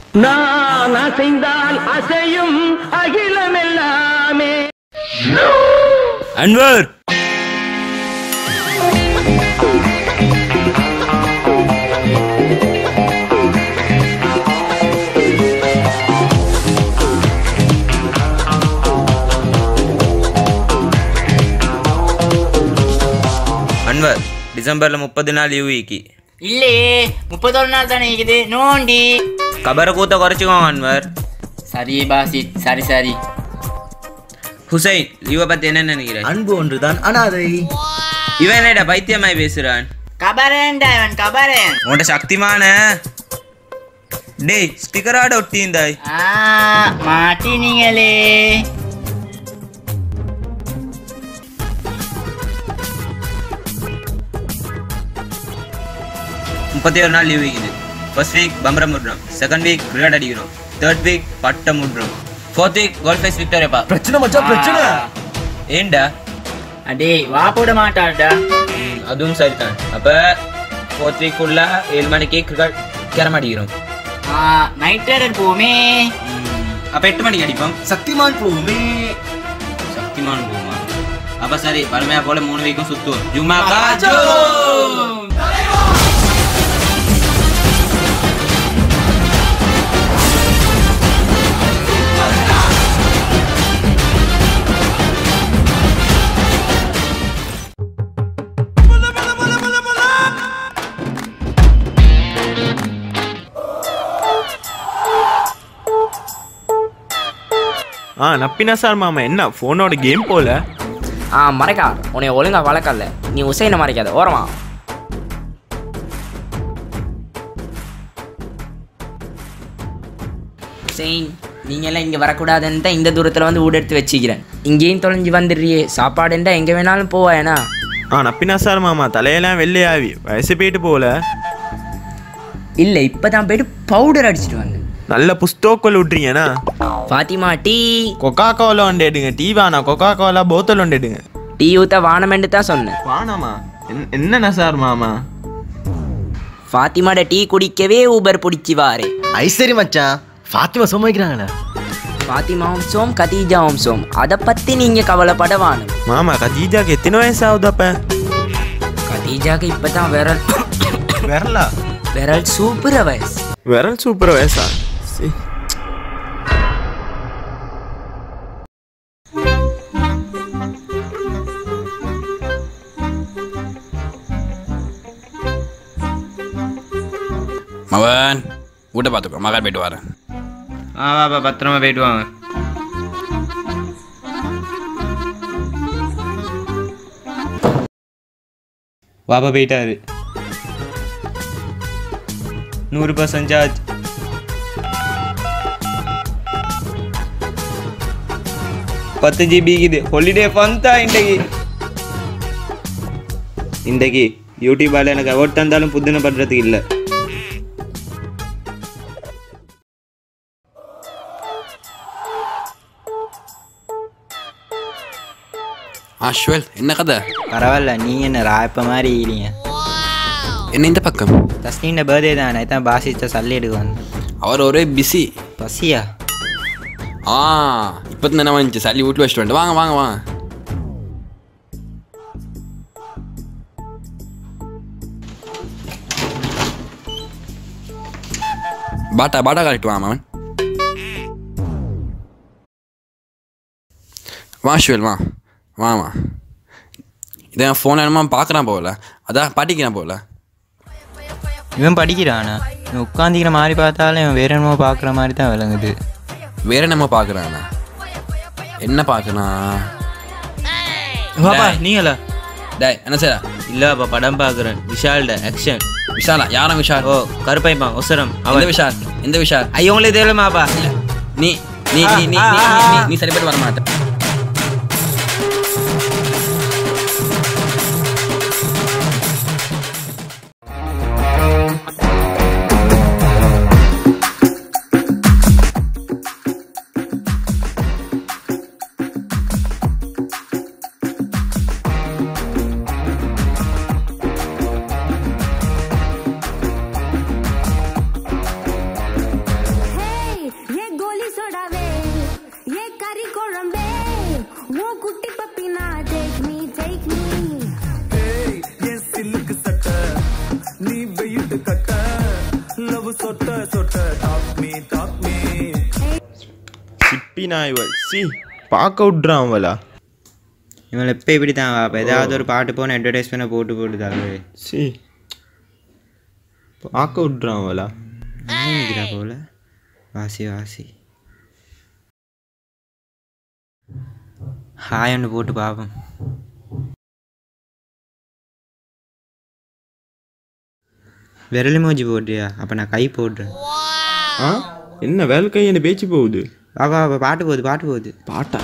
நான் அசைந்தால் அசையும் அகிலமெல்லாமே அன்வர் அன்வர் டிசம்பர்ல முப்பது நாள் யூவிக்கு இல்லையே முப்பத்தொரு நாள் தானே இருக்குது நோண்டி கபரை கூத்த குறைச்சிக்கோங்க அன்வர் சரி பாசி சரி சரி ஹுசைன் இவ பத்தி என்ன நினைக்கிறேன் அன்பு ஒன்றுதான் அனாதை இவன் என்னடா பைத்தியமாய் பேசுறான் கபரேன்டா இவன் கபரேன் உன்ட சக்திமான டேய் ஸ்டிக்கராட ஒட்டியிருந்தாய் ஆ மாட்டினீங்களே முப்பத்தி ஒரு நாள் லீவ் இருக்குது ஃபர்ஸ்ட் வீக் பம்பரம் முடுறோம் செகண்ட் வீக் கிரிக்கெட் அடிக்கிறோம் தேர்ட் வீக் பட்டம் முடுறோம் ஃபோர்த் வீக் கோல்ட் ஃபேஸ் விக்டோரியாப்பா பிரச்சனை மச்சான் பிரச்சனை ஏண்டா அடே வா போட மாட்டாடா ம், அதுவும் சரிதான் அப்ப ஃபோர்த் வீக் ஃபுல்லா ஏழு மணிக்கு கிரிக்கெட் கேரம் அடிக்கிறோம் ஆ நைட் ரைடர் போமே அப்ப எட்டு மணிக்கு அடிப்போம் சக்திமான் போமே சக்திமான் போமா அப்ப சரி வறுமையா போல மூணு வீக்கும் சுத்துவோம் ஜும்மா ஆ நப்பினா சார் மாமா என்ன ஃபோனோட கேம் போல ஆ மறைக்கா உன்னை ஒழுங்கா வளர்க்கல நீ உசைனை மறைக்காத ஓரமா உசைன் நீங்க எல்லாம் இங்க வரக்கூடாதுன்னு தான் இந்த தூரத்துல வந்து ஊட எடுத்து வச்சுக்கிறேன் இங்கேயும் தொலைஞ்சு வந்துடுறியே சாப்பாடுண்டா எங்க வேணாலும் போவாயனா ஆ நப்பினா சார் மாமா தலையெல்லாம் வெள்ளையாவி வயசு போயிட்டு போல இல்ல இப்பதான் போயிட்டு பவுடர் அடிச்சிட்டு வந்தேன் நல்ல புஸ்தோக்கல் விட்றீங்கண்ணா பாத்திமா டீ கொக்கா கோலா ஒன்று எடுங்க டீ வேணாம் கொக்கா கோலா போத்தல் ஒன்று எடுங்க டீ ஊத்த வானமென்று தான் சொன்னேன் வானாமா என்னண்ணா சார் மாமா ஃபாத்திமாட டீ குடிக்கவே ஊபர் பிடிச்சி வாரே ஐசரி மச்சான் ஃபாத்திமா சமாளிக்கிறாங்களே ஃபாத்திமாவும் சோம் கதீஜாவும் சோம் அதை பத்தி நீங்க கவலைப்பட வாணும் மாமா கஜீஜாக்கு எத்தனை வயசு ஆகுது அப்ப கதீஜாக்கு இப்பதான் விரல் விரலா விரல் சூப்பர வயசு விரல் சூப்பர் வயசா சீ. மவன் வீட்டை பார்த்துக்கோ மகன் போயிட்டு வரேன் ஆ வாப்பா பத்திரமா போயிட்டு வாங்க வாப்பா போயிட்டாரு நூறு பர்சன்ட் சார்ஜ் பத்து ஜிபி இது ஹாலிடே ஃபந்தா இன்றைக்கு இன்றைக்கு யூடியூபால் எனக்கு அவார்ட் தந்தாலும் புதுன பண்ணுறதுக்கு இல்லை ஆ ஷுவல் என்ன கதை பரவாயில்ல நீ என்ன ராய்ப்ப மாதிரி இல்லைங்க என்ன இந்த பக்கம் தஸ்னீண்ட பர்த்டே தானே தான் பாசித்த சல்லி எடுக்க வந்தேன் அவர் ஒரே பிஸி பசியா ஆ இப்போ தான் என்ன வந்துச்சு சளி வீட்டில் வச்சுட்டு வந்துட்டு வாங்க வாங்க வாங்க பாட்டா பாட்டா காட்டிட்டு வாங்க மாமன் வா ஷுவல் வா வா வா இதை ஃபோன் என்னமா பார்க்குறான் போகல அதான் பாட்டிக்கிறான் போகல இவன் படிக்கிறானா இவன் உட்காந்திக்கிற மாதிரி பார்த்தாலும் இவன் வேற என்னமோ பார்க்குற மாதிரி தான் விளங்குது வேற என்னமோ பார்க்குறானா என்ன பார்க்கறான் பாப்பா நீங்களா டேய் என்ன செய்யறா இல்லப்பா படம் பார்க்குறேன் விஷால்ட ஆக்ஷன் விஷாலா யாரும் விஷால் ஓ கருப்பைப்பா ஒசரம் எந்த அவன் விஷால் எந்த விஷால் ஐயோ உங்களுக்கு தெரியலமாப்பா நீ நீ நீ நீ நீ நீ- நீ சரிப்பட்டு வர மாட்ட சிப்பி நாய்வல் சி பார்க்க விட்றான் அவளா இவன் எப்போ இப்படி தான் வாப்பா ஏதாவது ஒரு பாட்டு போன அட்வர்டைஸ்மெண்ட் போட்டு போட்டு தருவே சி பார்க்க விட்றான் அவளா நினைக்கிறா போல வாசி வாசி ஹாய் ஒன்று போட்டு பார்ப்போம் விரலி மோஜி போடுறியா அப்போ நான் கை போடுறேன் ஆ என்ன வேலை கை என்ன பேச்சு போகுது வாப்பா வாப்பா பாட்டு போகுது பாட்டு போகுது பாட்டா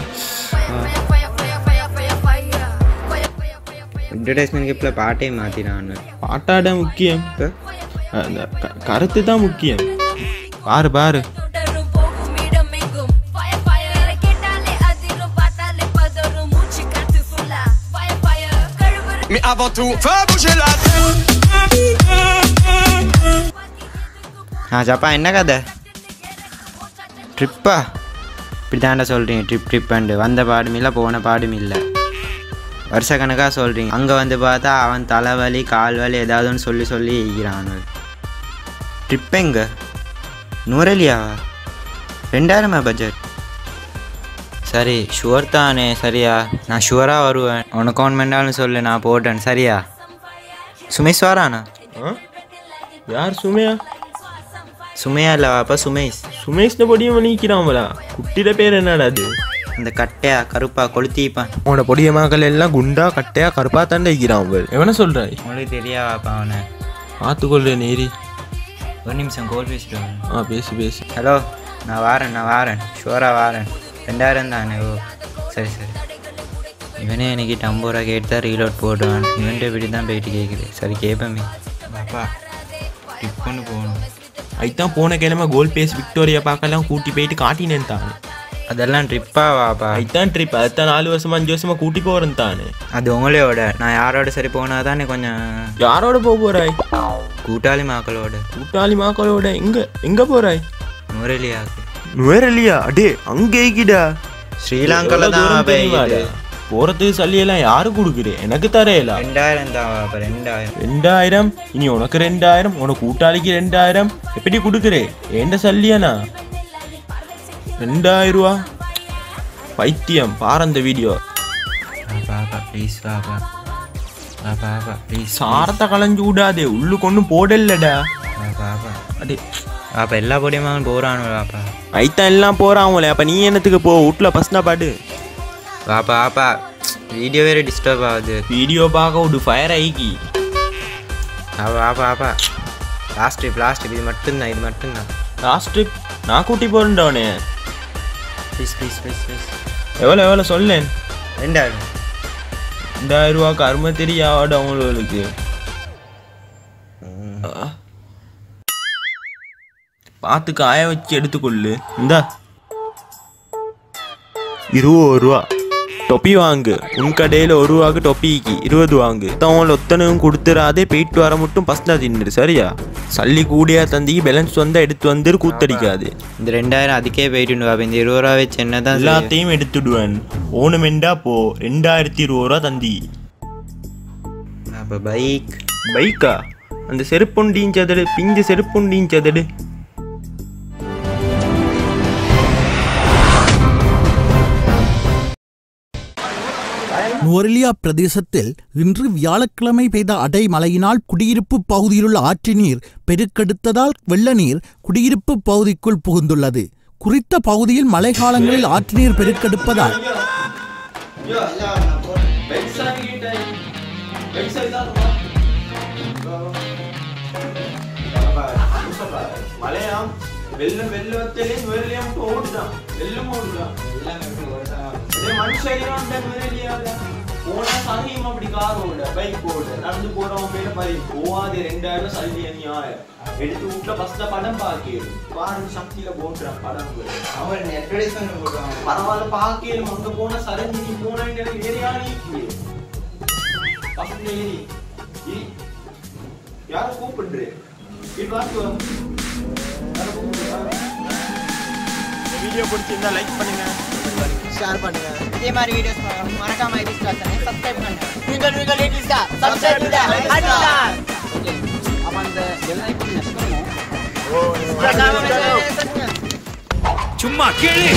அட்வர்டைஸ்மெண்ட்க்கு இப்போ பாட்டே மாற்றினான் பாட்டாட முக்கியம் அந்த க- கருத்து தான் முக்கியம் பாரு பாரு தொடரும் போகும் இடமெங்கும் fire fire கேட்டாலே அதிரும் பார்த்தாலே பதறும் மூச்சு காத்து ஃபுல்லா fire fire கழுவுற Mais avant tout, fais bouger la ஆ சப்பா என்ன கதை ட்ரிப்பா இப்படி தாண்டா சொல்கிறீங்க ட்ரிப் ட்ரிப்புண்டு வந்த பாடும் இல்லை போன பாடும் இல்லை வருஷ கணக்காக சொல்கிறீங்க அங்கே வந்து பார்த்தா அவன் தலைவலி கால் வலி ஏதாவது ஒன்று சொல்லி சொல்லி ஈகிறான் ட்ரிப் எங்க நூறலியாவா ரெண்டாயிரமா பட்ஜெட் சரி ஷுவர் தானே சரியா நான் ஷுவராக வருவேன் உனக்கு ஒன் வேண்டாலும் சொல்லு நான் போட்டேன் சரியா சுமேஷ் வரானா ஆ யார் சுமையா சுமையா இல்லை வாப்பா சுமேஷ் சுமேஷ்ன பொடியும் நீக்கிறான் அவளா குட்டிட பேர் என்னடா அது அந்த கட்டையா கருப்பா கொளுத்திப்பான் உன பொடிய மகள் எல்லாம் குண்டா கட்டையா கருப்பா தாண்டா இருக்கிறான் அவள் எவன சொல்றாய் உங்களுக்கு தெரியாவாப்பா அவனை பார்த்துக்கொள்ள நேரி ஒரு நிமிஷம் கோல் பேசிட்டு வரேன். ஆ பேசு பேசு ஹலோ நான் வாரேன் நான் வாரேன் ஷுவராக வாரேன் ரெண்டாயிரம் தானே ஓ சரி சரி இவனே எனக்கு ஐம்பது ரூபா கேட்டு தான் ரீலோட் போடுவான் இவன்ட்டு இப்படி தான் போயிட்டு கேட்குது சரி கேட்பமே பாப்பா டிப் பண்ணு போகணும் அதுதான் போன கிழமை கோல் பேஸ் விக்டோரியா பார்க்கலாம் கூட்டி போயிட்டு காட்டினேன் தானே அதெல்லாம் ட்ரிப்பா வாப்பா அதுதான் ட்ரிப் அதுதான் நாலு வருஷமா அஞ்சு வருஷமா கூட்டி போறேன் தானே அது உங்களையோட நான் யாரோட சரி போனா தானே கொஞ்சம் யாரோட போக போறாய் கூட்டாளி மாக்களோட கூட்டாளி மாக்களோட எங்க எங்க போறாய் முரளியாக்கு நுவரலியா அடே அங்கே கிடா ஸ்ரீலங்கால தான் போயிட்டு போறதுக்கு சல்லியெல்லாம் யாரு கொடுக்குறே எனக்கு தரையலா ரெண்டாயிரம் தான் வாப்பா ரெண்டாயிரம் ரெண்டாயிரம் இனி உனக்கு ரெண்டாயிரம் உனக்கு கூட்டாளிக்கு ரெண்டாயிரம் எப்படி கொடுக்குறே ஏண்ட சல்லியானா ரெண்டாயிரம் ரூபா பைத்தியம் பாரு அந்த வீடியோ பாப்பா ப்ளீஸ் பாப்பா பாப்பா பாப்பா ப்ளீஸ் சாரத்தை களைஞ்சு விடாதே உள்ளுக்கு ஒன்றும் போடலடா பாப்பா அடே பாப்பா எல்லா பொடியுமா போகிறானு பாப்பா ஐத்தான் எல்லாம் போறாங்களே அப்ப நீ என்னத்துக்கு போ வீட்டுல பஸ்னா பாடு பாப்பா பாப்பா வீடியோ வேறு டிஸ்டர்ப் ஆகுது வீடியோ பார்க்க விடு ஃபயர் ஆகி பாப்பா பாப்பா பாப்பா லாஸ்ட் ட்ரிப் லாஸ்ட் ட்ரிப் இது மட்டும்தான் இது மட்டும்தான் லாஸ்ட் ட்ரிப் நான் கூட்டி போறேன்டவனே ப்ளீஸ் ப்ளீஸ் ப்ளீஸ் ப்ளீஸ் எவ்வளோ எவ்வளோ சொல்லேன் ரெண்டாயிரம் ரெண்டாயிரம் ரூபா கரும தெரியாட அவங்களுக்கு பார்த்து காய வச்சு எடுத்துக்கொள்ளு இந்தா இருபது ரூபா டொப்பி வாங்கு உன் கடையில் ஒரு ரூபாக்கு டொப்பிக்கு இருபது வாங்கு அவன் ஒத்தனும் கொடுத்துறாதே போயிட்டு வர மட்டும் பஸ்னா தின்னுரு சரியா சல்லி கூடியா தந்தி பேலன்ஸ் வந்தா எடுத்து வந்து கூத்தடிக்காது இந்த ரெண்டாயிரம் அதுக்கே போயிட்டு பாப்பா இந்த இருபது ரூபா வச்சு என்ன தான் எல்லாத்தையும் எடுத்துடுவேன் ஓணுமெண்டா போ ரெண்டாயிரத்தி இருபது ரூபா தந்தி அப்போ பைக் பைக்கா அந்த செருப்புண்டியும் சதடு பிஞ்சு செருப்புண்டியும் சதடு நுவரெலியா பிரதேசத்தில் இன்று வியாழக்கிழமை பெய்த அடைமழையினால் குடியிருப்பு பகுதியிலுள்ள ஆற்று நீர் பெருக்கெடுத்ததால் வெள்ள நீர் குடியிருப்பு பகுதிக்குள் புகுந்துள்ளது குறித்த பகுதியில் மழைக்காலங்களில் ஆற்று நீர் பெருக்கெடுப்பதால் மழையாம் வெள்ளம் வெள்ளத்திலே நுவரெலியாம் ஓடுதான் வெள்ளம் ஓடுதான் மனுஷன் போனா சகியும் அப்படி கார் ஓட பைக் ஓட நடந்து போறவன் மேல மாதிரி போவாது ரெண்டாயிரம் சல்லி அநியாயம் எடுத்து வீட்டுல ஃபர்ஸ்ட் படம் பாக்கிடு பாருங்க சக்தியில போட்டுறான் படம் அவன் அட்வர்டைஸ்மெண்ட் போடுவான் பரவாயில்ல பாக்கியலும் அங்க போன சரஞ்சு நீ போன ஏரியா நீ பக்கத்துல ஏறி ஏறி. யார கூப்பிடுறே இது வாசி வரும் வீடியோ பிடிச்சிருந்தா லைக் பண்ணுங்க ஷேர் பண்ணுங்க இதே மாதிரி வீடியோஸ் மறக்காம ஐடி ஸ்டார் சப்ஸ்கிரைப் பண்ணுங்க நீங்கள் நீங்கள் ஐடி ஸ்டார் சப்ஸ்கிரைப் பண்ணுங்க ஓகே அப்ப அந்த பெல் ஐகான் நெக்ஸ்ட் பண்ணுங்க சும்மா கேளு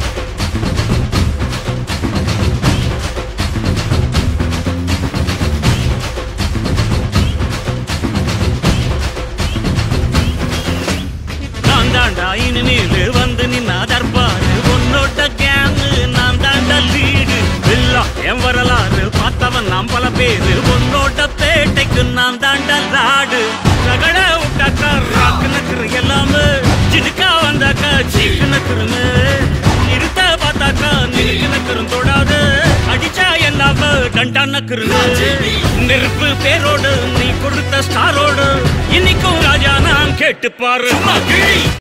நான் தாண்டா இனிமேல் வந்து நின்னா தர்பாரு உன்னோட கேங்கு நான் தாண்டா லீடு எல்லாம் என் வரலாறு பார்த்தவன் நாம் பல பேரு உன்னோட பேட்டைக்கு நான் தாண்டா லாடு ரகட விட்டாக்கா ராக்கு நக்குரு எல்லாமே சிடுக்கா வந்தாக்கா சீக்கு நக்குருங்க நிறுத்த பார்த்தாக்கா நிறுக்கு நக்குரும் தொடாது அடிச்சா எல்லாம டண்டா நக்குருங்க நெருப்பு பேரோடு நீ கொடுத்த ஸ்டாரோடு இன்னைக்கும் ராஜா நான் கேட்டு பாரு